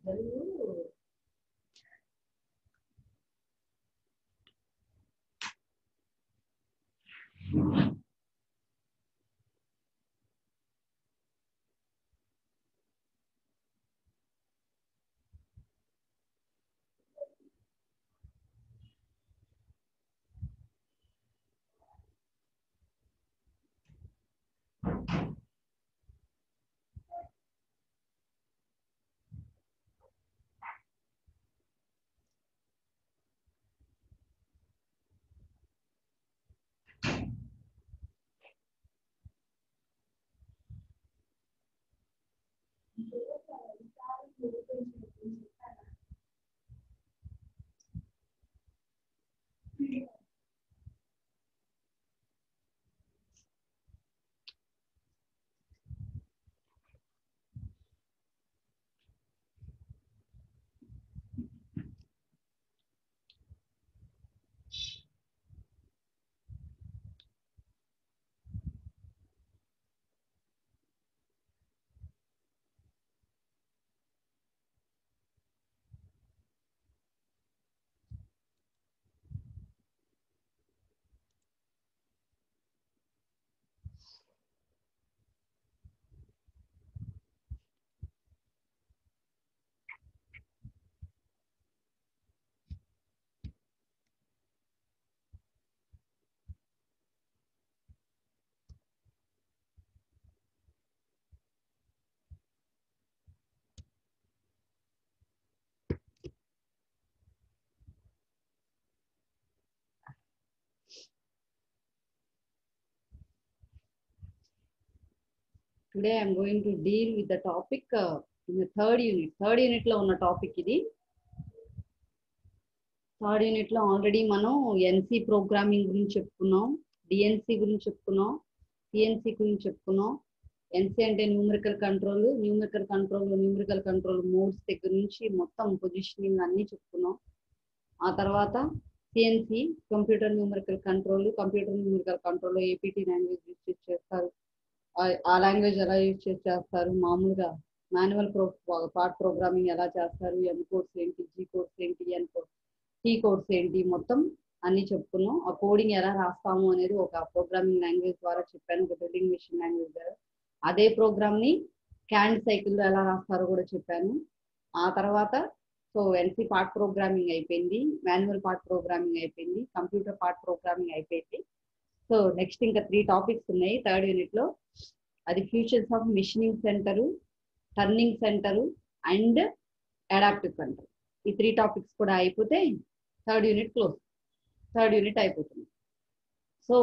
Telugu Today I'm going to deal with the topic uh, in the third unit. Third unit లో ఉన్న topic ఇది third unit లో already మనం ఎన్సి programming గురించి చెప్పుకున్నాం డిఎన్సి గురించి చెప్పుకున్నాం పిఎన్సి గురించి చెప్పుకున్నాం ఎన్సి అంటే numerical control numerical control numerical control modes దగ్గర నుంచి మొత్తం పొజిషనింగ్ అన్ని చెప్పుకున్నాం ఆ తర్వాత CNC computer numerical control computer numerical control APT language use చేస్తారు ఆ- ఆ లాంగ్వేజ్ ఎలా యూజ్ చేసి చేస్తారు మామూలుగా మాన్యువల్ ప్రో పార్ట్ ప్రోగ్రామింగ్ ఎలా చేస్తారు ఎన్ కోడ్స్ ఏంటి జీ కోడ్స్ ఏంటి ఎన్ కోడ్ టీ కోడ్స్ ఏంటి మొత్తం అన్ని చెప్పుకున్నాం ఆ కోడింగ్ ఎలా రాస్తాము అనేది ఒక ప్రోగ్రామింగ్ లాంగ్వేజ్ ద్వారా చెప్పాను ఒక బిల్డింగ్ మిషన్ లాంగ్వేజ్ ద్వారా అదే ప్రోగ్రామ్ ని క్యాండ్ సైకిల్లో ఎలా రాస్తారో కూడా చెప్పాను ఆ తర్వాత సో ఎన్సి పార్ట్ ప్రోగ్రామింగ్ అయిపోయింది మాన్యువల్ పార్ట్ ప్రోగ్రామింగ్ అయిపోయింది కంప్యూటర్ పార్ట్ ప్రోగ్రామింగ్ అయిపోయింది సో నెక్స్ట్ ఇంకా త్రీ టాపిక్స్ ఉన్నాయి థర్డ్ యూనిట్ లో అది features of machining centre turning centre and adaptive control ఈ త్రీ టాపిక్స్ కూడా అయిపోతే third unit close third unit అయిపోతుంది so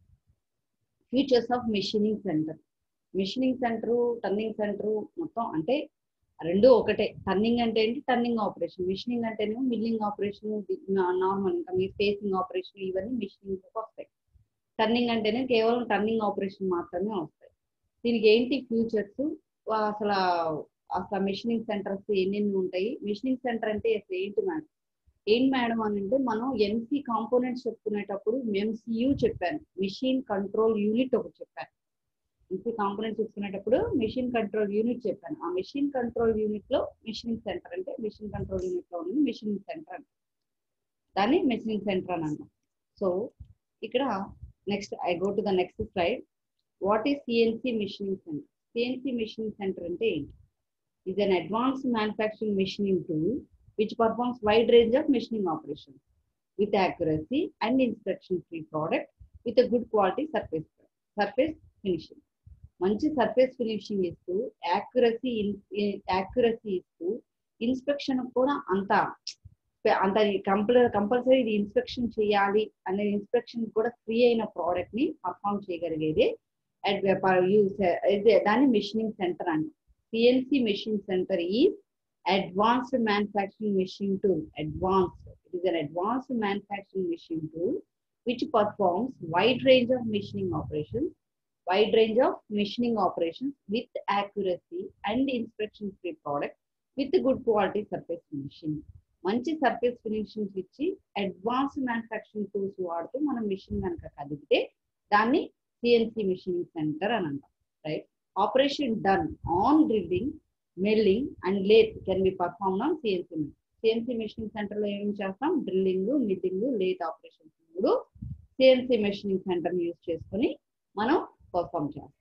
features of machining centre machining centre turning centre మొత్తం అంటే రెండు ఒకటే టర్నింగ్ అంటే ఏంటి టర్నింగ్ ఆపరేషన్ మిషనింగ్ అంటేనేమో మిల్లింగ్ ఆపరేషన్ నార్మల్ ఇంకా మీ ఫేసింగ్ ఆపరేషన్ ఇవన్నీ మిషనింగ్ వస్తాయి టర్నింగ్ అంటేనే కేవలం టర్నింగ్ ఆపరేషన్ మాత్రమే వస్తాయి దీనికి ఏంటి ఫ్యూచర్స్ అసలు అసలు మిషనింగ్ సెంటర్స్ ఎన్నెన్ని ఉంటాయి మిషనింగ్ సెంటర్ అంటే అసలు ఏంటి మేడం ఏంటి మేడం అని అంటే మనం ఎన్సి కాంపోనెంట్స్ చెప్పుకునేటప్పుడు ఎంసీయూ చెప్పాను మిషన్ కంట్రోల్ యూనిట్ ఒకటి చెప్పాను ఎన్సి కాంపోనెంట్స్ చెప్పుకునేటప్పుడు మిషన్ కంట్రోల్ యూనిట్ చెప్పాను ఆ మిషన్ కంట్రోల్ యూనిట్ లో మిషనింగ్ సెంటర్ అంటే మిషన్ కంట్రోల్ యూనిట్ లో ఉన్నది మిషనింగ్ సెంటర్ అంటే దాన్ని మిషనింగ్ సెంటర్ అని అన్నాం సో ఇక్కడ next I go to the next slide what is CNC machining centre CNC machining centre అంటే ఏంటి is an advanced manufacturing machining tool which performs wide range of machining operations with accuracy and inspection-free product with a good quality surface surface finishing. మంచి surface finishing ఇస్తూ accuracy accuracy ఇస్తూ inspection కూడా అంత అంత కంపల్ compulsory ఇది inspection చేయాలి అనే inspection కూడా ఫ్రీ అయిన ప్రోడక్ట్ ని పర్ఫామ్ చేయగలిగేది యూస్ దాన్ని మిషనింగ్ సెంటర్ అంటాం CNC machine center is advanced manufacturing machine tool. Advanced. It is an advanced manufacturing machine tool which performs wide range of machining operations, wide range of machining operations with accuracy and inspection-free product with good quality surface finishing. మంచి surface finishings ఇచ్చి advance manufacturing tools వాడుతూ మనం machine కనుక కదిపితే దాన్ని CNC machining centre అని అంటాం right operation done on drilling milling and lathe can be performed on CNC machine. CNC machining centre లో ఏం చేస్తాం డ్రిల్లింగ్ మిల్లింగ్ లేట్ ఆపరేషన్స్ మూడు సిఎన్సి మెషినింగ్ సెంటర్ యూజ్ చేసుకొని మనం పర్ఫామ్ చేస్తాం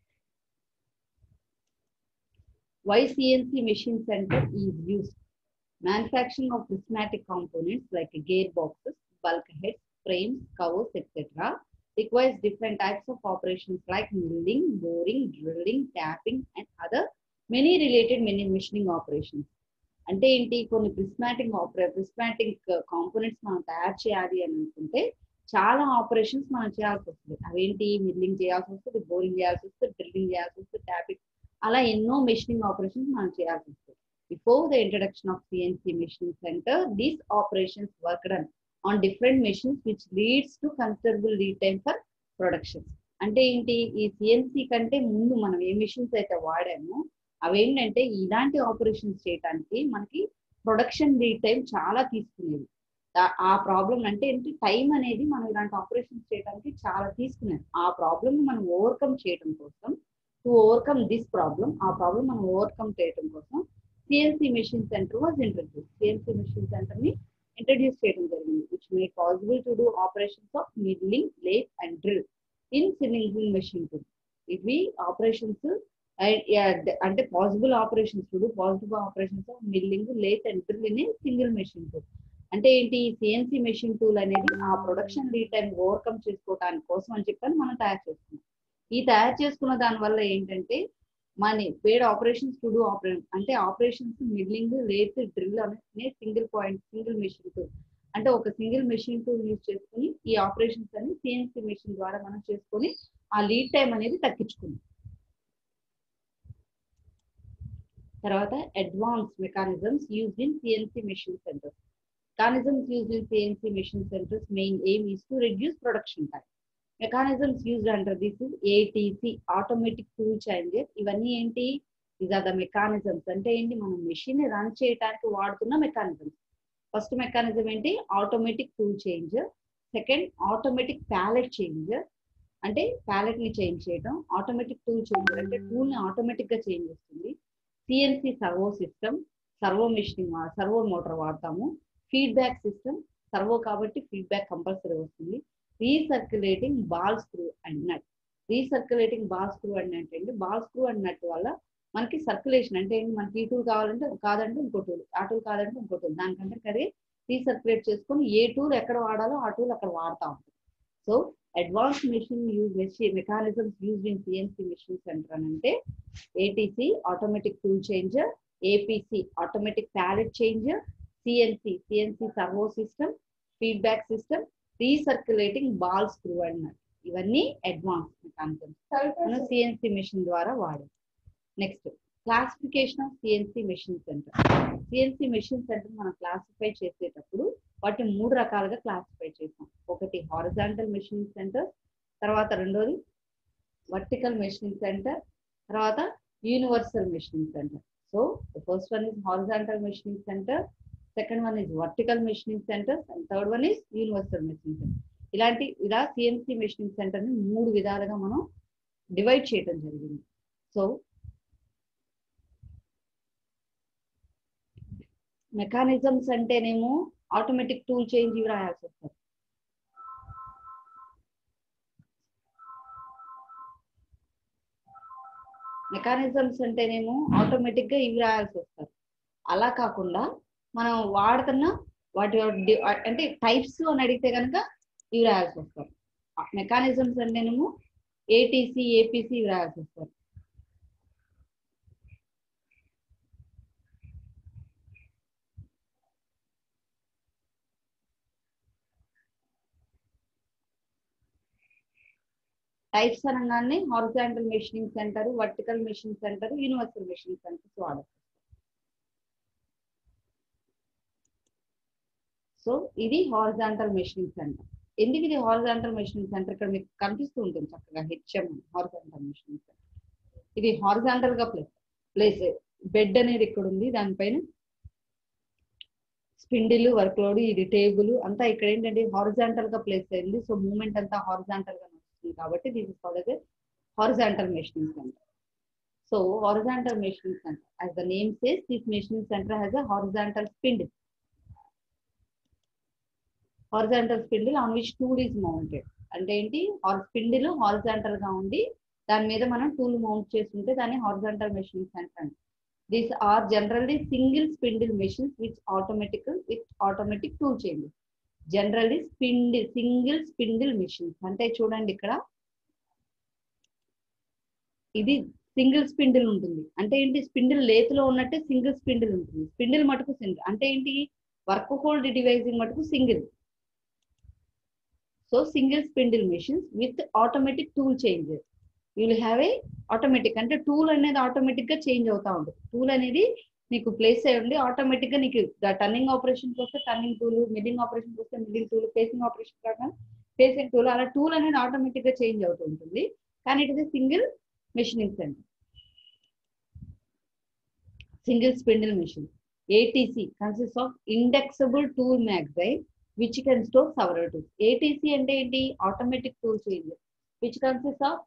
why CNC machine centre is used manufacturing of prismatic components like gear boxes, bulk heads, frames, covers, etc. requires different types of operations like milling, boring, drilling, tapping, and other many related many machining operations. అంటే ఏంటి కొన్ని prismatic ఆపరే prismatic components మనం తయారు చేయాలి అని అనుకుంటే చాలా operations మనం చేయాల్సి వస్తుంది అవేంటి మిల్లింగ్ చేయాల్సి వస్తుంది బోరింగ్ చేయాల్సి వస్తుంది డ్రిల్లింగ్ చేయాల్సి వస్తుంది ట్యాపింగ్ అలా ఎన్నో మెషినింగ్ ఆపరేషన్స్ మనం చేయాల్సి వస్తుంది before the introduction of CNC machining centre these operations work done on different machines which leads to considerable lead time for production అంటే ఏంటి ఈ సిఎన్సి కంటే ముందు మనం ఏ మెషిన్స్ అయితే వాడామో అవేంటంటే ఇలాంటి ఆపరేషన్స్ చేయడానికి మనకి ప్రొడక్షన్ లీడ్ టైం చాలా తీసుకునేది ఆ- ఆ ప్రాబ్లం అంటే ఏంటి టైం అనేది మనం ఇలాంటి ఆపరేషన్స్ చేయడానికి చాలా తీసుకునేది ఆ ప్రాబ్లమ్ మనం ఓవర్కమ్ చేయడం కోసం టు ఓవర్కమ్ దిస్ ప్రాబ్లం ఆ ప్రాబ్లం మనం ఓవర్కమ్ చేయడం కోసం CNC machine centre was introduce CNC machine centre ని ఇంట్రడ్యూస్ చేయడం జరిగింది which made possible to do operations of milling lathe and drill in single machine tool ఇవి ఆపరేషన్స్ అంటే possible operations చూడు positive operations of milling lathe and drill in single machine tool అంటే ఏంటి CNC machine tool అనేది ఆ production lead time overcome చేసుకోవడానికి కోసం అని చెప్పని మనం తయారు చేసుకున్నాం ఈ తయారు చేసుకున్న దాని వల్ల ఏంటంటే మన పేడ్ ఆపరేషన్స్ టు డూ ఆపరేషన్ అంటే ఆపరేషన్స్ మిడ్లింగ్ లేట్ డ్రిల్ అనే single point single machine tool అంటే ఒక సింగిల్ మెషిన్ టూల్ యూజ్ చేసుకుని ఈ ఆపరేషన్స్ అని సిఎన్సి మెషిన్ ద్వారా మనం చేసుకొని ఆ లీడ్ టైం అనేది తగ్గించుకున్నాం తర్వాత advance mechanisms used in CNC machine centres mechanisms used in CNC machine centers main aim is to reduce production time. Mechanisms used under this is ATC, automatic tool changer. ఇవన్నీ ఏంటి is are the mechanisms అంటే ఏంటి మనం machine run చేయడానికి వాడుతున్న mechanisms first mechanism ఏంటి automatic tool changer second automatic pallet changer అంటే pallet ని చేంజ్ చేయడం ఆటోమేటిక్ టూల్ చేంజర్ అంటే టూల్ ని ఆటోమేటిక్ గా చేంజ్ చేస్తుంది CNC servo system servo machining servo motor వాడతాము ఫీడ్బ్యాక్ సిస్టమ్ సర్వో కాబట్టి ఫీడ్బ్యాక్ కంపల్సరీ వస్తుంది recirculating ball screw and nut recirculating ball screw and nut అంటే బాల్ స్క్రూ అండ్ నట్ వల్ల మనకి సర్క్యులేషన్ అంటే ఏంటి మనకి ఈ టూల్ కావాలంటే కాదంటే ఇంకో టూల్ ఆ టూల్ కాదంటే ఇంకో టూల్ దానికంటే కరే రీసర్క్యులేట్ చేసుకొని ఏ టూల్ ఎక్కడ వాడాలో ఆ టూల్ అక్కడ వాడతా ఉంటుంది so advance machine use mechanisms use in CNC machine centre అని అంటే ATC automatic tool changer APC automatic pallet changer CNC CNC servo system feedback system recirculating ball screw and nut ఇవన్నీ advance mechanisms మనం CNC machine ద్వారా వాడాం next classification of CNC machine centre CNC machine centre మనం classify చేసేటప్పుడు వాటిని మూడు రకాలుగా classify చేసాం ఒకటి హారిజాంటల్ మెషిన్ సెంటర్ తర్వాత రెండోది వర్టికల్ మెషిన్ సెంటర్ తర్వాత universal machine centre so first one is horizontal machine centre second one is vertical machining centres and third one is universal machining centre ఇలాంటి ఇలా సిఎన్సి మెషినింగ్ సెంటర్ ని మూడు విధాలుగా మనం divide చేయడం జరిగింది సో మెకానిజమ్స్ అంటేనేమో ఆటోమేటిక్ టూల్ చేంజ్ ఇవి రాయాల్సి వస్తుంది మెకానిజమ్స్ అంటేనేమో ఆటోమేటిక్ గా ఇవి రాయాల్సి వస్తారు అలా కాకుండా మనం వాడుతున్న వాటి డి- అంటే టైప్స్ అని అడిగితే కనుక ఇవి రాయాల్సి వస్తారు మెకానిజమ్స్ అంటేనేమో ఏటీసీ ఏపీసీ ఇవి రాయాల్సి వస్తారు టైప్స్ అనగానే horizontal machining centre vertical machine centre universal machine centres వాడచ్చు సో ఇది హారిజాంటల్ మెషినింగ్ సెంటర్ ఎందుకు ఇది హారిజాంటల్ మెషినింగ్ సెంటర్ ఇక్కడ మీకు కనిపిస్తూ ఉంటుంది చక్కగా హెచ్ఎం హారిజాంటల్ మెషినింగ్ సెంటర్ ఇది హారిజాంటల్ గా ప్లేస్ ప్లేస్ బెడ్ అనేది ఇక్కడ ఉంది దానిపైన స్పిండిల్ వర్క్ లోడ్ ఇది టేబుల్ అంతా ఇక్కడ ఏంటంటే హారిజాంటల్ గా ప్లేస్ అయింది సో మూమెంట్ అంతా హారిజాంటల్ గా నడుస్తుంది కాబట్టి దీని called horizontal machining centre So horizontal machining center. As the name says, this machining center has a horizontal spindle. Horizontal spindle on which tool is mounted. అంటే ఏంటి spindle horizontal గా ఉంది దాని మీద మనం టూల్ మౌంట్ చేస్తుంటే దాన్ని హారిజాంటల్ మెషినింగ్ సెంటర్ అండి these are generally single spindle machines with automatic with automatic tool changes generally spindle single spindle machines అంటే చూడండి ఇక్కడ ఇది సింగిల్ స్పిండిల్ ఉంటుంది అంటే ఏంటి స్పిండిల్ లేతులో ఉన్నట్టే సింగిల్ స్పిండిల్ ఉంటుంది స్పిండిల్ మటుకు సింగిల్ అంటే ఏంటి వర్క్ హోల్డ్ డివైజింగ్ మటుకు single so single spindle machines with automatic tool changes you will have a automatic అంటే టూల్ అనేది ఆటోమేటిక్ గా చేంజ్ అవుతా ఉంటుంది టూల్ అనేది నీకు ప్లేస్ అయి ఉండి ఆటోమేటిక్ గా నీకు టర్నింగ్ ఆపరేషన్ వస్తే టర్నింగ్ టూల్ మిల్లింగ్ ఆపరేషన్ వస్తే మిల్లింగ్ టూల్ ఫేసింగ్ ఆపరేషన్ ప్రకారం ఫేసింగ్ టూల్ అలా టూల్ అనేది ఆటోమేటిక్ గా చేంజ్ అవుతూ ఉంటుంది కానీ it is single machining centre single spindle machine ATC consist of indexable tool magazine which can store several tools ATC అంటే ఏంటి automatic tool change which consist of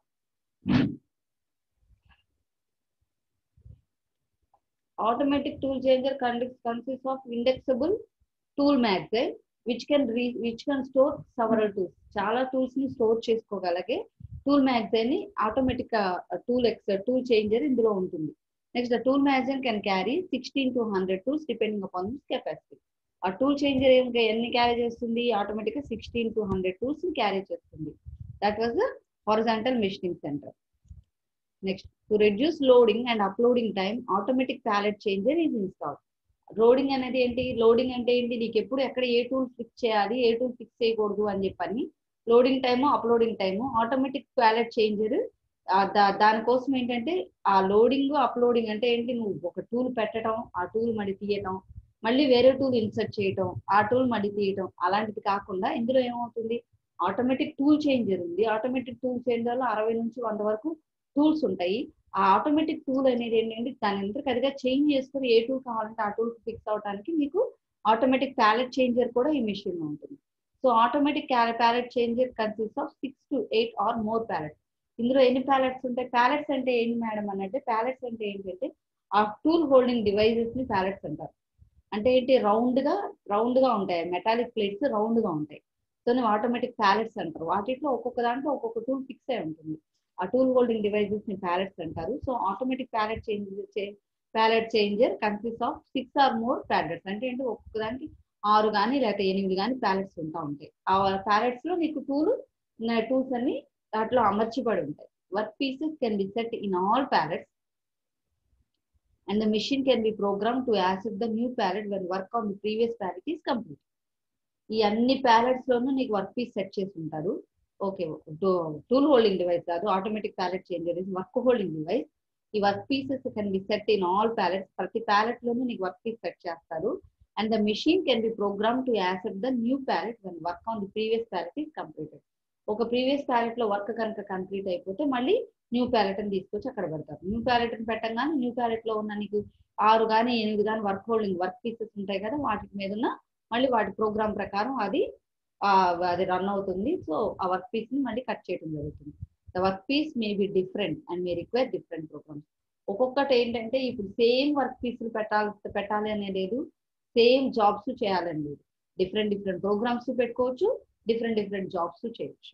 automatic tool changer consists consists of indexable tool magazine which can re which can store several tools చాలా tools ని store చేసుకోగలిగే tool magazine ని automatic tool X tool changer ఇందులో ఉంటుంది next the tool magazine can carry sixteen to hundred tools depending upon this capacity ఆ tool changer ఏం ఎన్ని carry చేస్తుంది ఆటోమేటిక్ గా సిక్స్టీన్ టు హండ్రెడ్ టూల్స్ ని క్యారీ చేస్తుంది that was the horizontal machining centre next to reduce loading and uploading time automatic pallet changer is install loading అనేది ఏంటి loading అంటే ఏంటి నీకు ఎప్పుడు ఎక్కడ ఏ టూల్ ఫిక్స్ చేయాలి ఏ టూల్ ఫిక్స్ చేయకూడదు అని చెప్పని loading time uploading time automatic pallet changer దానికోసం ఏంటంటే ఆ లోడింగ్ అప్లోడింగ్ అంటే ఏంటి నువ్వు ఒక టూల్ పెట్టడం ఆ టూల్ మళ్ళీ తీయటం మళ్ళీ వేరే టూల్ ఇన్సర్ట్ చేయటం ఆ టూల్ మళ్ళీ తీయటం అలాంటిది కాకుండా ఇందులో ఏమవుతుంది ఆటోమేటిక్ టూల్ చేంజర్ ఉంది ఆటోమేటిక్ టూల్ చేంజర్లో అరవై నుంచి వంద వరకు టూల్స్ ఉంటాయి ఆ ఆటోమేటిక్ టూల్ అనేది ఏంటంటే దాని అందరికి అదిగా చేంజ్ చేసుకుని ఏ టూల్ కావాలంటే ఆ టూల్ ఫిక్స్ అవడానికి మీకు ఆటోమేటిక్ ప్యాలెట్ చేంజర్ కూడా ఈ మెషిన్ లో ఉంటుంది so automatic pallet changer consist of six to eight or more pallets ఇందులో ఎన్ని ప్యాలెట్స్ ఉంటాయి ప్యాలెట్స్ అంటే ఏంటి మేడం అంటే ప్యాలెట్స్ అంటే ఏంటంటే ఆ టూల్ హోల్డింగ్ డివైజెస్ ని ప్యాలెట్స్ అంటారు అంటే ఏంటి రౌండ్ గా రౌండ్ గా ఉంటాయి మెటాలిక్ ప్లేట్స్ రౌండ్ గా ఉంటాయి సో ఆటోమేటిక్ ప్యాలెట్స్ అంటారు వాటిలో ఒక్కొక్క దాంట్లో ఒక్కొక్క టూల్ ఫిక్స్ అయి ఉంటుంది ఆ టూల్ హోల్డింగ్ డివైజెస్ ని ప్యాలెట్స్ అంటారు so automatic pallet change pallet changer consist of six or more pallets అంటే ఏంటి ఒక్కొక్క దానికి ఆరు కానీ లేకపోతే ఎనిమిది కానీ ప్యాలెట్స్ ఉంటా ఉంటాయి ఆ ప్యాలెట్స్ లో మీకు టూల్ టూల్స్ అన్ని దాంట్లో అమర్చిబడి ఉంటాయి work pieces can be set in all pallets and the machine can be program to accept the new pallet when work on the previous pallet is complete ఈ అన్ని ప్యాలెట్స్ లోనూ నీకు వర్క్ పీస్ సెట్ చేసి ఉంటారు okay tool holding device కాదు automatic pallet changer is work holding device ఈ work pieces can be set in all pallets ప్రతి pallet లోనూ నీకు వర్క్ పీస్ సెట్ చేస్తారు and the machine can be program to accept the new pallet when work on the previous pallet is completed ఒక previous pallet లో work కనుక complete అయిపోతే మళ్ళీ new palette అని తీసుకొచ్చి అక్కడ పెడతారు న్యూ ప్యాలెట్ అని పెట్టగానే న్యూ ప్యాలెట్ లో ఉన్న నీకు ఆరు కానీ ఎనిమిది కానీ వర్క్ హోల్డింగ్ వర్క్ పీసెస్ ఉంటాయి కదా వాటి మీద ఉన్న మళ్ళీ వాటి ప్రోగ్రామ్ ప్రకారం అది అది రన్ అవుతుంది సో ఆ వర్క్ పీస్ ని మళ్ళీ కట్ చేయడం జరుగుతుంది the work piece may be different and may require different programs ఒక్కొక్కటి ఏంటంటే ఇప్పుడు సేమ్ వర్క్ పీసులు పెట్టాలి పెట్టాలి అనే లేదు సేమ్ జాబ్స్ చేయాలని లేదు డిఫరెంట్ డిఫరెంట్ ప్రోగ్రామ్స్ పెట్టుకోవచ్చు డిఫరెంట్ డిఫరెంట్ జాబ్స్ చేయొచ్చు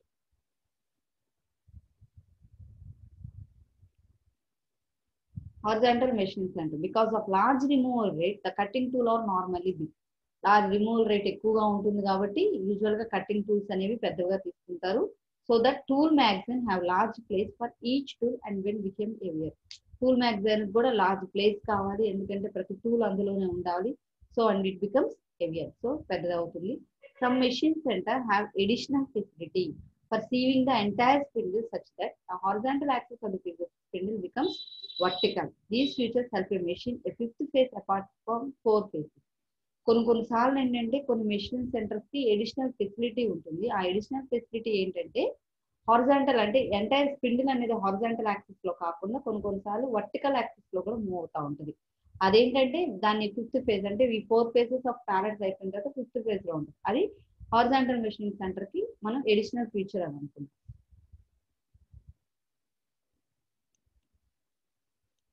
horizontal machine center because of large removal rate the cutting tool are normally big large removal rate ఎక్కువగా ఉంటుంది కాబట్టి యూజువల్ గా కటింగ్ టూల్స్ అనేవి పెద్దగా తీసుకుంటారు so that tool magazine have large place for each tool and when become heavier tool magazine కూడా large place కావాలి ఎందుకంటే ప్రతి టూల్ అందులోనే ఉండాలి so and it becomes heavier so పెద్దది అవుతుంది some machine centre have additional facility for sieving the entire spindle such that the horizontal axis of the spindle becomes vertical these features help a machine a fifth face apart from four faces కొన్ని కొన్నిసార్లు ఏంటంటే కొన్ని machine centres కి additional facility ఉంటుంది ఆ additional facility ఏంటంటే horizontal అంటే entire spindle అనేది హారిజాంటల్ యాక్సిస్ లో కాకుండా కొన్ని కొన్నిసార్లు వర్టికల్ యాక్సిస్ లో కూడా మూవ్ అవుతా ఉంటుంది అదేంటంటే దాన్ని ఫిఫ్త్ ఫేజ్ అంటే ఈ ఫోర్ ఫేజెస్ ఆఫ్ ప్యాలెట్స్ అయిపోయిన తర్వాత ఫిఫ్త్ ఫేజ్ లో ఉంటుంది అది హారిజాంటల్ మెషినింగ్ సెంటర్ కి మనం ఎడిషనల్ ఫీచర్ అని అనుకుంటాం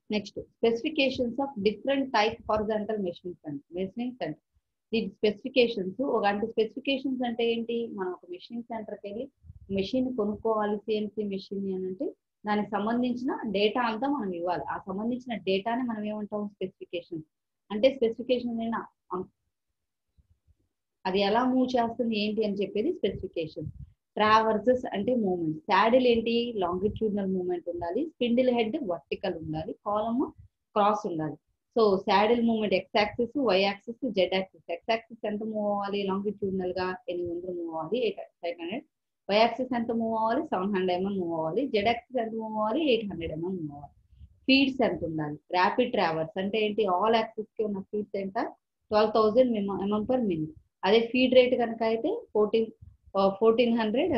next specifications of different type horizontal machining centre machining centre దీని స్పెసిఫికేషన్స్ ఒక అంటే స్పెసిఫికేషన్స్ అంటే ఏంటి మనం ఒక మెషినింగ్ సెంటర్కి వెళ్ళి మెషిన్ కొనుక్కోవాలి సిఎన్సి మెషిన్ అని అంటే దానికి సంబంధించిన డేటా అంతా మనం ఇవ్వాలి ఆ సంబంధించిన డేటాని మనం ఏమంటాం స్పెసిఫికేషన్స్ అంటే స్పెసిఫికేషన్ అయినా అది ఎలా మూవ్ చేస్తుంది ఏంటి అని చెప్పేది స్పెసిఫికేషన్ ట్రావర్సెస్ అంటే మూమెంట్ శాడిల్ ఏంటి లాంగిట్యూడినల్ మూమెంట్ ఉండాలి స్పిండిల్ హెడ్ వర్టికల్ ఉండాలి కాలమ్ క్రాస్ ఉండాలి so saddle movement X axis Y axis Z axis X axis ఎంత మూవ్ అవ్వాలి లాంగిట్యూడినల్ గా ఎనిమిది వందలు మూవ్ అవ్వాలి eight five hundred Y axis ఎంత మూవ్ అవ్వాలి సెవెన్ హండ్రెడ్ ఎంఎం మూవ్ అవ్వాలి జెడ్ యాక్సిస్ ఎంత మూవ్ అవ్వాలి ఎయిట్ హండ్రెడ్ ఎంఎం మూవ్ అవ్వాలి ఫీడ్స్ ఎంత ఉండాలి ర్యాపిడ్ ట్రావర్స్ అంటే ఏంటి ఆల్ యాక్సిస్ కి ఉన్న ఫీడ్స్ ఎంత twelve thousand mm per minute అదే ఫీడ్ రేట్ కనుక అయితే fourteen fourteen hundred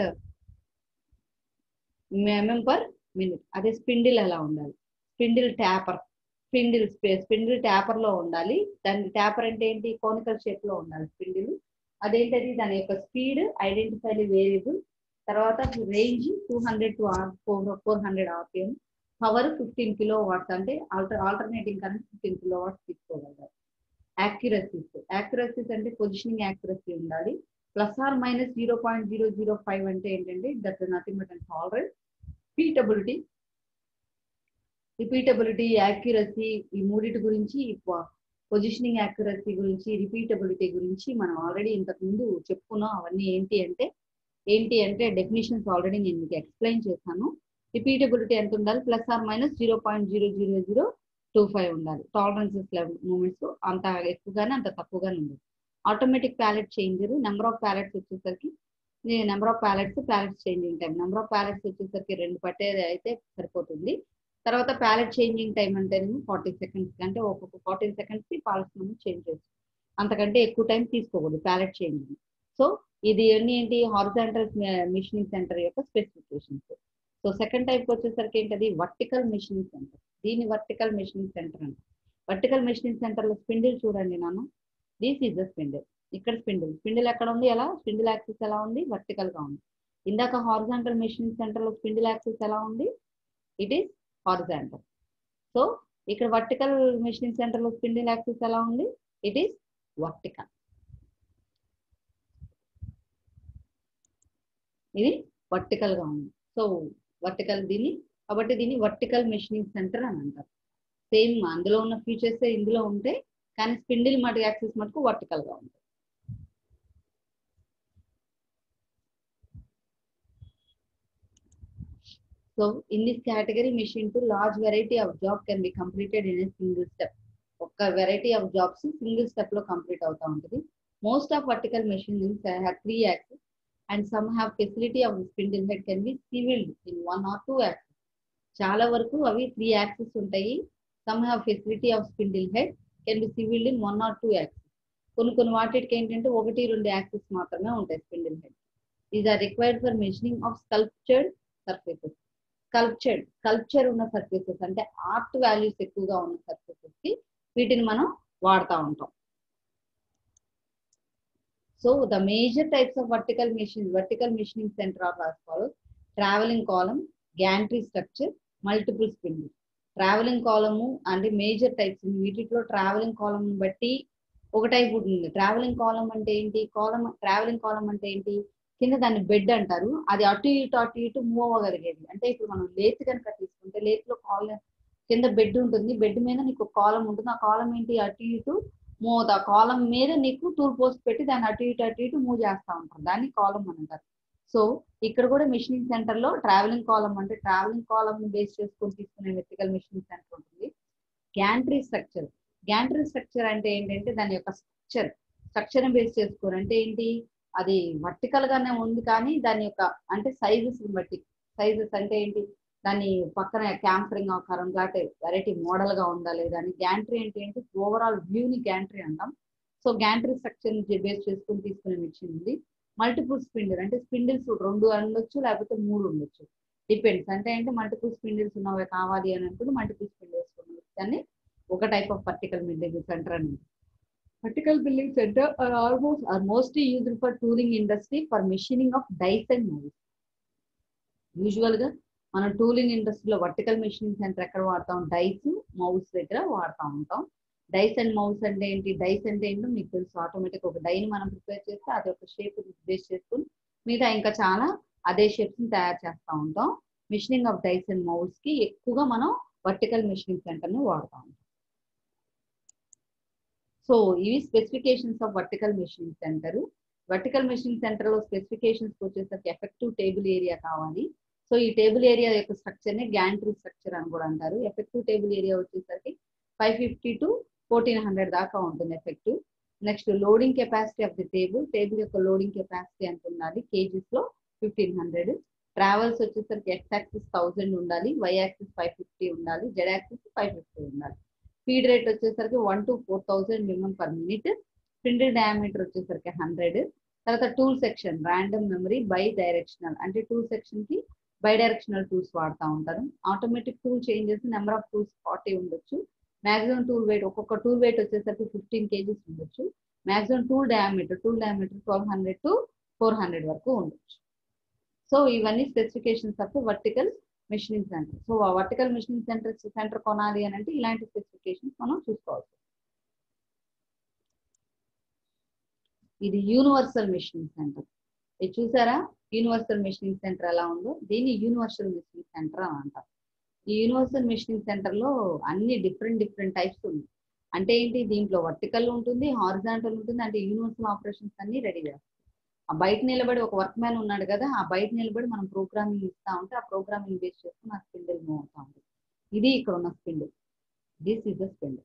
mm per minute అదే స్పిండిల్ ఎలా ఉండాలి spindle taper spindle spindle taper లో ఉండాలి దాని ట్యాపర్ అంటే ఏంటి కోనికల్ షేప్ లో ఉండాలి స్పిండిల్ అదేంటది దాని యొక్క స్పీడ్ ఐడెంటిఫైడ్ వేరియబుల్ తర్వాత range two hundred to four four hundred RPM power fifteen kilowatts అంటే alter alternating current fifteen kilowatts తీసుకోగలగాలి యాక్యురసీస్ యాక్యురసీస్ అంటే పొజిషనింగ్ యాక్యురసీ ఉండాలి plus or minus zero point zero zero five అంటే ఏంటంటే that nothing but and tolerance repeatability repeatability accuracy ఈ మూడిటి గురించి positioning accuracy గురించి రిపీటబిలిటీ గురించి మనం ఆల్రెడీ ఇంతకు ముందు చెప్పుకున్నాం అవన్నీ ఏంటి అంటే ఏంటి అంటే డెఫినేషన్స్ ఆల్రెడీ నేను మీకు ఎక్స్ప్లెయిన్ చేశాను రిపీటబిలిటీ ఎంత ఉండాలి plus or minus zero point zero zero zero two five ఉండాలి టాలరెన్సెస్ లెవెల్ మూమెంట్స్ అంత ఎక్కువగానే అంత తక్కువగానే ఉంది automatic pallet changer number of pallets వచ్చేసరికి number of pallets pallets changing time number of pallets వచ్చేసరికి రెండు పట్టేది అయితే సరిపోతుంది తర్వాత ప్యాలెట్ చేంజింగ్ టైం అంటేనేమో ఫార్టీ సెకండ్స్ అంటే ఒక్కొక్క ఫార్టీన్ సెకండ్స్ కి పాలస్ మనం చేంజ్ చేస్తాం అంతకంటే ఎక్కువ టైం తీసుకోకూడదు ప్యాలెట్ చేంజింగ్ సో ఇది అన్ని ఏంటి హారిజాంటల్ మిషనింగ్ సెంటర్ యొక్క స్పెసిఫికేషన్స్ సో సెకండ్ టైప్ వచ్చేసరికి ఏంటది వర్టికల్ మిషనింగ్ సెంటర్ దీని వర్టికల్ మిషనింగ్ సెంటర్ అంట వర్టికల్ మిషనింగ్ సెంటర్ లో స్పిండిల్ చూడండి నాన్న దిస్ ఈజ్ ద స్పిండిల్ ఇక్కడ స్పిండిల్ స్పిండిల్ ఎక్కడ ఉంది ఎలా స్పిండిల్ యాక్సిస్ ఎలా ఉంది వర్టికల్ గా ఉంది ఇందాక హారిజాంటల్ మిషనింగ్ సెంటర్ లో స్పిండిల్ యాక్సిస్ ఎలా ఉంది ఇట్ ఈస్ హారిజాంటల్ సో ఇక్కడ వర్టికల్ మిషనింగ్ సెంటర్ లో స్పిండిల్ యాక్సిస్ ఎలా ఉంది ఇట్ ఈస్ వర్టికల్ ఇది వర్టికల్ గా ఉంది సో వర్టికల్ దీన్ని కాబట్టి దీన్ని వర్టికల్ మెషినింగ్ సెంటర్ అని అంటారు సేమ్ అందులో ఉన్న ఫీచర్స్ ఇందులో ఉంటే కానీ స్పిండిల్ మటు యాక్సిస్ మటుకు వర్టికల్ గా ఉంటుంది so in this category machine to large variety of job can be completed in a single step ఒక్క variety of jobs single step లో కంప్లీట్ అవుతా ఉంటుంది most of vertical machines have three axis and some have facility of spindle head can be swivelled in one or two axis చాలా వరకు అవి three axis ఉంటాయి some have facility of spindle head can be swivelled in one or two axis కొన్ని కొన్ని వాటికి ఏంటంటే ఒకటి రెండు యాక్సిస్ మాత్రమే ఉంటాయి spindle head these are required for machining of sculptured surfaces sculptured sculpture ఉన్న సర్ఫేసెస్ అంటే ఆర్ట్ వాల్యూస్ ఎక్కువగా ఉన్న సర్ఫేసెస్ కి వీటిని మనం వాడుతూ ఉంటాం so the major types of vertical machine vertical machining centre of as follows travelling column gantry structure multiple spinning travelling column అంటే మేజర్ టైప్స్ వీటిలో ట్రావెలింగ్ కాలం బట్టి ఒక టైప్ ఉంటుంది ట్రావెలింగ్ కాలం అంటే ఏంటి కాలం ట్రావెలింగ్ కాలం అంటే ఏంటి కింద దాన్ని బెడ్ అంటారు అది అటు ఇటు అటు ఇటు మూవ్ అవ్వగలిగేది అంటే ఇప్పుడు మనం లేత్ కనుక తీసుకుంటే లేత్ లో కాల్ కింద బెడ్ ఉంటుంది బెడ్ మీద నీకు కాలం ఉంటుంది ఆ కాలం ఏంటి అటు ఇటు మూవ్ అవుతుంది ఆ కాలం మీద నీకు టూల్ పోస్ట్ పెట్టి దాన్ని అటు ఇటు అటు ఇటు మూవ్ చేస్తూ ఉంటారు దాన్ని కాలం అని అంటారు సో ఇక్కడ కూడా మిషనింగ్ సెంటర్ లో ట్రావెలింగ్ కాలం అంటే ట్రావెలింగ్ కాలం బేస్ చేసుకొని తీసుకునే వెర్టికల్ మిషనింగ్ సెంటర్ ఉంటుంది గ్యాంట్రీ స్ట్రక్చర్ గ్యాంట్రీ స్ట్రక్చర్ అంటే ఏంటంటే దాని యొక్క స్ట్రక్చర్ స్ట్రక్చర్ బేస్ చేసుకోరు అంటే ఏంటి అది వర్టికల్ గానే ఉంది కానీ దాని యొక్క అంటే సైజెస్ బట్టి సైజెస్ అంటే ఏంటి దాని పక్కన క్యాంపరింగ్ ఆకారం లాంటి వెరైటీ మోడల్ గా ఉందా లేదా అని గ్యాంట్రీ అంటే ఏంటి ఓవరాల్ వ్యూ ని గ్యాంట్రీ అంటాం సో గ్యాంట్రీ స్ట్రక్చర్ ని బేస్ చేసుకుని తీసుకునే మిషన్ ఉంది మల్టిపుల్ స్పిండిల్ అంటే స్పిండిల్స్ రెండు ఉండొచ్చు లేకపోతే మూడు ఉండొచ్చు డిపెండ్స్ అంటే ఏంటి మల్టిపుల్ స్పిండిల్స్ ఉన్నవి కావాలి అని అనుకుంటే మల్టిపుల్ స్పిండిల్స్ ఉండొచ్చు దాన్ని ఒక type of vertical building centre అని Vertical building center are almost are mostly used for tooling industry for machining of dice and molds. Usual గా మనం టూలింగ్ ఇండస్ట్రీలో వర్టికల్ మెషినింగ్ సెంటర్ ఎక్కడ వాడతాం డైస్ మౌస్ దగ్గర వాడుతూ ఉంటాం డైస్ అండ్ మౌస్ అంటే ఏంటి డైస్ అంటే ఏంటో మీకు తెలుసు ఆటోమేటిక్ ఒక డైని మనం ప్రిపేర్ చేస్తే అది ఒక షేప్ బేస్ చేసుకుని మిగతా ఇంకా చాలా అదే షేప్స్ ని తయారు చేస్తూ ఉంటాం machining of dies and moulds కి ఎక్కువగా మనం వర్టికల్ మిషనింగ్ సెంటర్ ని వాడుతూ ఉంటాం సో ఇవి specifications of vertical machining centre vertical machining centre లో స్పెసిఫికేషన్స్ వచ్చేసరికి ఎఫెక్టివ్ టేబుల్ ఏరియా కావాలి సో ఈ టేబుల్ ఏరియా యొక్క స్ట్రక్చర్ ని గ్యాంట్రీ స్ట్రక్చర్ అని కూడా అంటారు ఎఫెక్టివ్ టేబుల్ ఏరియా వచ్చేసరికి five fifty to fourteen hundred దాకా ఉంటుంది effective next loading capacity of the table table యొక్క లోడింగ్ కెపాసిటీ ఎంత ఉండాలి కేజీస్ లో ఫిఫ్టీన్ హండ్రెడ్ ట్రావెల్స్ వచ్చేసరికి ఎక్స్ యాక్సిస్ థౌసండ్ ఉండాలి వై యాక్సిస్ ఫైవ్ ఫిఫ్టీ ఉండాలి జెడ్ యాక్సిస్ ఫైవ్ ఫిఫ్టీ ఉండాలి ఫీడ్ రేట్ వచ్చేసరికి one to four thousand minimum per minute spindle diameter వచ్చేసరికి హండ్రెడ్ తర్వాత tool section random memory bidirectional అంటే tool section కి bidirectional tools వాడుతూ ఉంటారు automatic tool changes number of tools forty ఉండొచ్చు maximum tool weight ఒక్కొక్క tool weight వచ్చేసరికి fifteen kgs ఉండొచ్చు maximum tool diameter tool diameter twelve hundred to four hundred వరకు ఉండొచ్చు సో ఇవన్నీ specifications of vertical machining centre so vertical machining centre centre కొనాలి అని అంటే ఇలాంటి స్పెసిఫికేషన్స్ మనం చూసుకోవాలి ఇది యూనివర్సల్ మిషనింగ్ సెంటర్ ఇది చూసారా యూనివర్సల్ మిషనింగ్ సెంటర్ ఎలా ఉందో దీన్ని యూనివర్సల్ మిషనింగ్ సెంటర్ అని అంటారు ఈ యూనివర్సల్ మిషనింగ్ సెంటర్ లో అన్ని డిఫరెంట్ డిఫరెంట్ టైప్స్ ఉన్నాయి అంటే ఏంటి దీంట్లో వర్టికల్ ఉంటుంది హారిజాంటల్ ఉంటుంది అంటే యూనివర్సల్ ఆపరేషన్స్ అన్ని రెడీ చేస్తాం ఆ బయట నిలబడి ఒక వర్క్ మ్యాన్ ఉన్నాడు కదా ఆ బయట నిలబడి మనం ప్రోగ్రామింగ్ ఇస్తా ఉంటే ఆ ప్రోగ్రామింగ్ బేస్ చేసుకుని ఆ స్పిండిల్ మూవ్ అవుతా ఉంటుంది ఇది ఇక్కడ ఉన్న spindle this is the spindle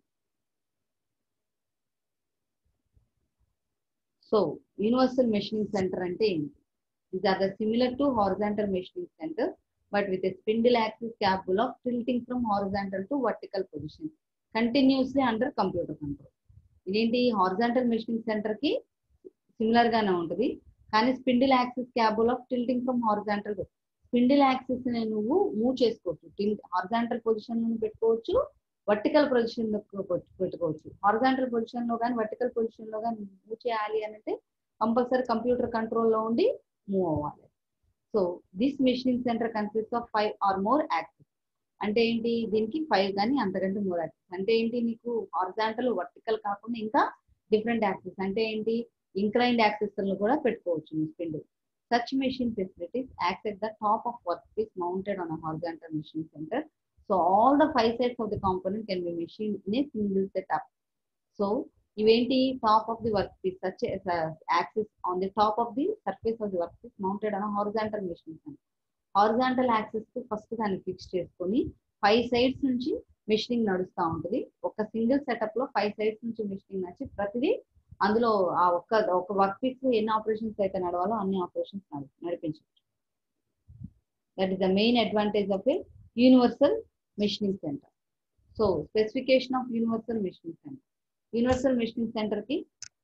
so universal machining centre అంటే ఏంటి these are the similar to horizontal machining centre but with spindle axis capable of tilting from horizontal to vertical position continuously under computer control ఇదేంటి horizontal machining centre కి similar గానే ఉంటుంది కానీ spindle axis capable of tilting from horizontal spindle axis ని నువ్వు move చేసుకోవచ్చు till horizontal position లో పెట్టుకోవచ్చు వర్టికల్ పొజిషన్ లో పెట్టుకోవచ్చు హారిజాంటల్ పొజిషన్ లో కానీ వర్టికల్ పొజిషన్ లో కానీ మూవ్ చేయాలి అని అంటే కంపల్సరీ కంప్యూటర్ కంట్రోల్ లో ఉండి మూవ్ అవ్వాలి so this machining centre consist of five or more axis అంటే ఏంటి దీనికి ఫైవ్ కానీ అంతకంటే మోర్ యాక్సిస్ అంటే ఏంటి నీకు హారిజాంటల్ వర్టికల్ కాకుండా ఇంకా డిఫరెంట్ యాక్సిస్ అంటే ఏంటి ఇంక్లైన్డ్ యాక్సెస్ కూడా పెట్టుకోవచ్చు spindle such machine facilities act at the top of workpiece mounted on horizontal machine centre so all the five sides of the component can be machine in a single set up so ఇవేంటి top of the workpiece such axis on the top of the surface of the workpiece mounted on horizontal machine centre horizontal axis కు first దాన్ని fix చేసుకొని five sides నుంచి machining నడుస్తూ ఉంటుంది ఒక single setup లో five sides నుంచి machining నచ్చి ప్రతిదీ అందులో ఆ ఒక్క ఒక వర్క్ పీస్ ఎన్ని ఆపరేషన్స్ అయితే నడవాలో అన్ని ఆపరేషన్స్ నడిపించవచ్చు that is the main advantage of a universal machining centre so specification of universal machining centre universal machining centre కి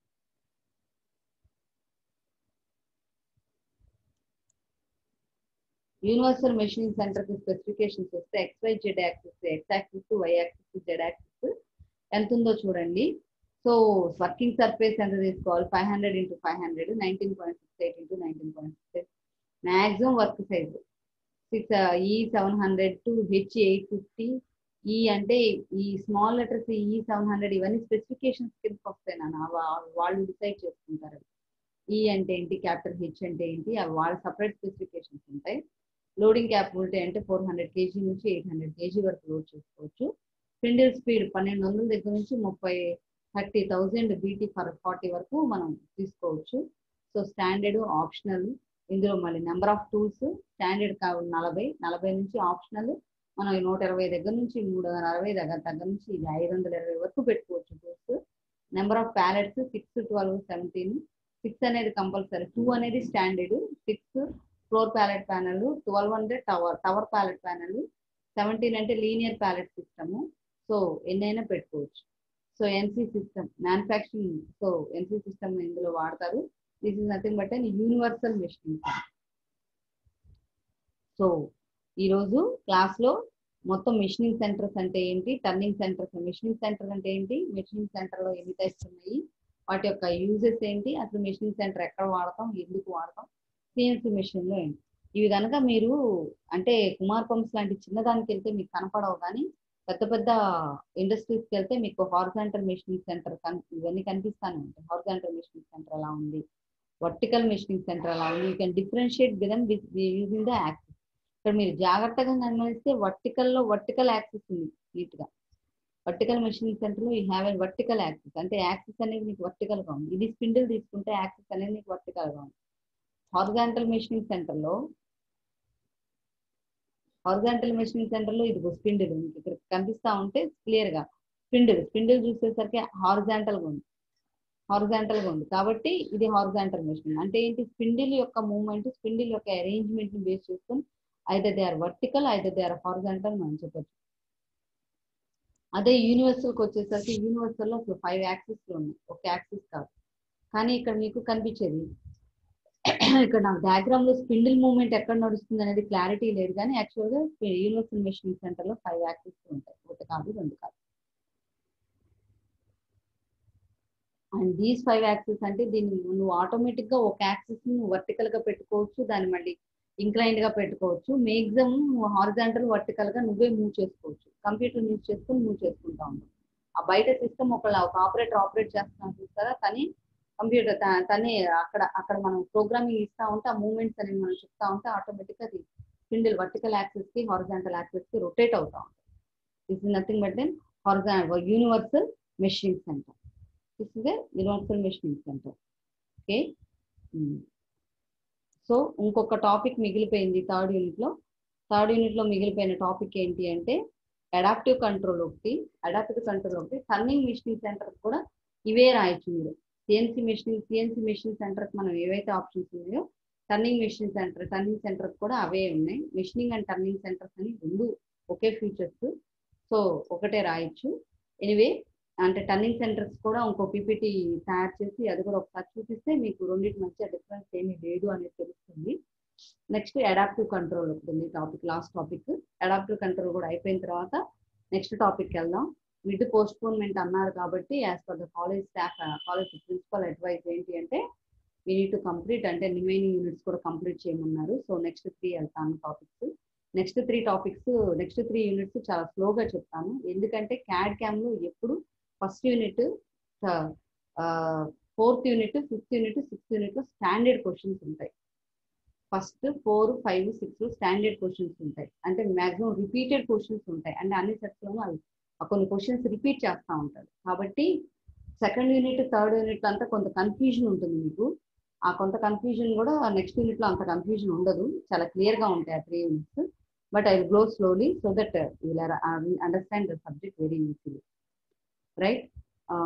యూనివర్సల్ మెషినింగ్ సెంటర్ కి స్పెసిఫికేషన్స్ వస్తే X Y Z axis X axis Y axis Z axis ఎంత ఉందో చూడండి so working surface ఎంత తీసుకోవాలి five hundred into five hundred nineteen point six eight into nineteen point six eight maximum work size six e seven hundred to H eight fifty e అంటే e small letters e seven hundred ఇవన్నీ specifications కిందకి వస్తాయి నాన్న వాళ్ళు decide చేసుకుంటారు ఈ అంటే ఏంటి క్యాపిటల్ హెచ్ అంటే ఏంటి అవి వాళ్ళ సపరేట్ స్పెసిఫికేషన్స్ ఉంటాయి లోడింగ్ క్యాపబిలిటీ అంటే ఫోర్ హండ్రెడ్ కేజీ నుంచి ఎయిట్ హండ్రెడ్ కేజీ వరకు లోడ్ చేసుకోవచ్చు స్పిండిల్ స్పీడ్ పన్నెండు వందల దగ్గర నుంచి ముప్పై thirty thousand BT for forty వరకు మనం తీసుకోవచ్చు సో స్టాండర్డ్ ఆప్షనల్ ఇందులో మళ్ళీ నెంబర్ ఆఫ్ టూల్స్ స్టాండర్డ్ కావాలి నలభై నలభై నుంచి ఆప్షనల్ మనం నూట ఇరవై దగ్గర నుంచి మూడు వందల అరవై దగ్గర దగ్గర నుంచి ఇది ఐదు వందల ఇరవై వరకు పెట్టుకోవచ్చు tools number of pallets six twelve seventeen six అనేది కంపల్సరీ టూ అనేది standard six floor pallet panel twelve అంటే tower tower pallet panel seventeen అంటే లీనియర్ ప్యాలెట్ సిస్టమ్ సో ఎన్నైనా పెట్టుకోవచ్చు so NC system manufacturing so NC system ఇందులో వాడతారు this is nothing but and universal machining so ఈరోజు క్లాస్లో మొత్తం మెషినింగ్ సెంటర్స్ అంటే ఏంటి టర్నింగ్ సెంటర్స్ మెషినింగ్ సెంటర్ అంటే ఏంటి మెషినింగ్ సెంటర్లో ఎన్ని టైప్స్ ఉన్నాయి వాటి యొక్క యూజెస్ ఏంటి అసలు మెషినింగ్ సెంటర్ ఎక్కడ వాడతాం ఎందుకు వాడతాం సిఎన్సి మెషిన్లో ఏంటి ఇవి కనుక మీరు అంటే కుమార్ పంప్స్ లాంటి చిన్నదానికి వెళ్తే మీకు కనపడవు కానీ పెద్ద పెద్ద ఇండస్ట్రీస్కి వెళ్తే మీకు హార్జాంటల్ మెషినింగ్ సెంటర్ ఇవన్నీ కనిపిస్తానే ఉంటాయి హార్జాంటల్ మెషినింగ్ సెంటర్ ఎలా ఉంది వర్టికల్ మెషినింగ్ సెంటర్ ఎలా ఉంది you can differentiate with them using the axis ఇక్కడ మీరు జాగ్రత్తగా గమనిస్తే వర్టికల్లో వర్టికల్ యాక్సిస్ ఉంది నీట్ గా వర్టికల్ మెషినింగ్ సెంటర్ లో you have a vertical axis అంటే యాక్సిస్ అనేది మీకు వర్టికల్ గా ఉంది ఇది స్పిండిల్ తీసుకుంటే యాక్సిస్ అనేది మీకు వర్టికల్ గా ఉంది హార్జాంటల్ మెషినింగ్ సెంటర్ లో హార్జాంటల్ మెషినింగ్ సెంటర్ లో ఇది స్పిండిల్ మీకు ఇక్కడ కనిపిస్తా ఉంటే క్లియర్ గా స్పిండిల్ స్పిండిల్ చూసేసరికి హార్జాంటల్ గా ఉంది హారిజాంటల్ గా ఉంది కాబట్టి ఇది హారిజాంటల్ మెషిన్ అంటే ఏంటి స్పిండిల్ యొక్క మూవ్మెంట్ స్పిండిల్ యొక్క అరేంజ్మెంట్ ని బేస్ చేసుకొని either they are vertical either they are horizontal మనం చెప్పచ్చు అదే యూనివర్సల్ కి వచ్చేసరికి యూనివర్సల్ లో ఫైవ్ యాక్సిస్ ఉన్నాయి ఒక యాక్సిస్ కాదు కానీ ఇక్కడ మీకు కనిపించేది ఇక్కడ నాకు డయాగ్రామ్ లో స్పిండిల్ మూవ్మెంట్ ఎక్కడ నడుస్తుంది అనేది క్లారిటీ లేదు కానీ యాక్చువల్ గా యూనివర్సల్ మెషినింగ్ సెంటర్ లో ఫైవ్ యాక్సిస్ ఉంటాయి ఒకటి కాదు రెండు కాదు అండ్ దీస్ ఫైవ్ యాక్సిస్ అంటే దీన్ని నువ్వు ఆటోమేటిక్ గా ఒక యాక్సిస్ నువ్వు వర్టికల్ గా పెట్టుకోవచ్చు దాన్ని మళ్ళీ ఇంక్లైన్డ్ గా పెట్టుకోవచ్చు మేక్సిమం హారిజాంటల్ వర్టికల్ గా నువ్వే మూవ్ చేసుకోవచ్చు కంప్యూటర్ యూజ్ చేసుకుని మూవ్ చేసుకుంటా ఉంటావు ఆ బయట సిస్టమ్ ఒక ఒక ఆపరేటర్ ఆపరేట్ చేస్తున్నాం చూస్తారా కానీ కంప్యూటర్ తనే అక్కడ అక్కడ మనం ప్రోగ్రామింగ్ ఇస్తా ఉంటే ఆ మూవ్మెంట్స్ అనేవి మనం చెప్తా ఉంటే ఆటోమేటిక్ గా అది స్పిండిల్ వర్టికల్ యాక్సెస్ కి హారిజాంటల్ యాక్సెస్ కి రొటేట్ అవుతా ఉంటుంది this is nothing but then horizontal universal machining centre this is a universal machining centre okay so ఇంకొక టాపిక్ మిగిలిపోయింది థర్డ్ యూనిట్ లో థర్డ్ యూనిట్ లో మిగిలిపోయిన టాపిక్ ఏంటి అంటే అడాప్టివ్ కంట్రోల్ ఒకటి అడాప్టివ్ కంట్రోల్ ఒకటి టర్నింగ్ మిషనింగ్ సెంటర్ కూడా ఇవే రాయొచ్చు మీరు CNC machining CNC machine centre మనం ఏవైతే ఆప్షన్స్ ఉన్నాయో turning machine centre turning centre కూడా అవే ఉన్నాయి మిషనింగ్ అండ్ టర్నింగ్ సెంటర్స్ అని రెండు ఒకే ఫీచర్స్ సో ఒకటే రాయొచ్చు ఎనివే అంటే టర్నింగ్ సెంటర్స్ కూడా ఇంకో పీపీటీ తయారు చేసి అది కూడా ఒకసారి చూపిస్తే మీకు రెండింటి మధ్య డిఫరెన్స్ ఏమీ లేదు అనేది తెలుస్తుంది నెక్స్ట్ అడాప్టివ్ కంట్రోల్ ఉంటుంది topic last topic adaptive control కూడా అయిపోయిన తర్వాత నెక్స్ట్ టాపిక్ వెళ్దాం మిడ్ పోస్ట్పోన్మెంట్ అన్నారు కాబట్టి as per the college staff college principal advice ఏంటి అంటే వీ నీడ్ టు కంప్లీట్ అంటే రిమైనింగ్ యూనిట్స్ కూడా కంప్లీట్ చేయమన్నారు సో నెక్స్ట్ త్రీ వెళ్తాను topics next three topics next three units చాలా స్లోగా చెప్తాను ఎందుకంటే క్యాడ్ క్యామ్లో ఎప్పుడు first unit fourth unit fifth unit sixth unit లో స్టాండర్డ్ క్వశ్చన్స్ ఉంటాయి first four five six standard questions ఉంటాయి అంటే మాక్సిమం రిపీటెడ్ క్వశ్చన్స్ ఉంటాయి అంటే అన్ని సెట్స్ లోనూ అవి కొన్ని క్వశ్చన్స్ రిపీట్ చేస్తూ ఉంటారు కాబట్టి సెకండ్ యూనిట్ థర్డ్ యూనిట్ అంతా కొంత కన్ఫ్యూజన్ ఉంటుంది మీకు ఆ కొంత కన్ఫ్యూజన్ కూడా నెక్స్ట్ యూనిట్ లో అంత కన్ఫ్యూజన్ ఉండదు చాలా క్లియర్ గా ఉంటాయి ఆ three units but I go slowly so that will understand the subject very easily right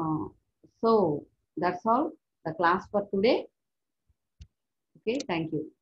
so that's all the class for today okay thank you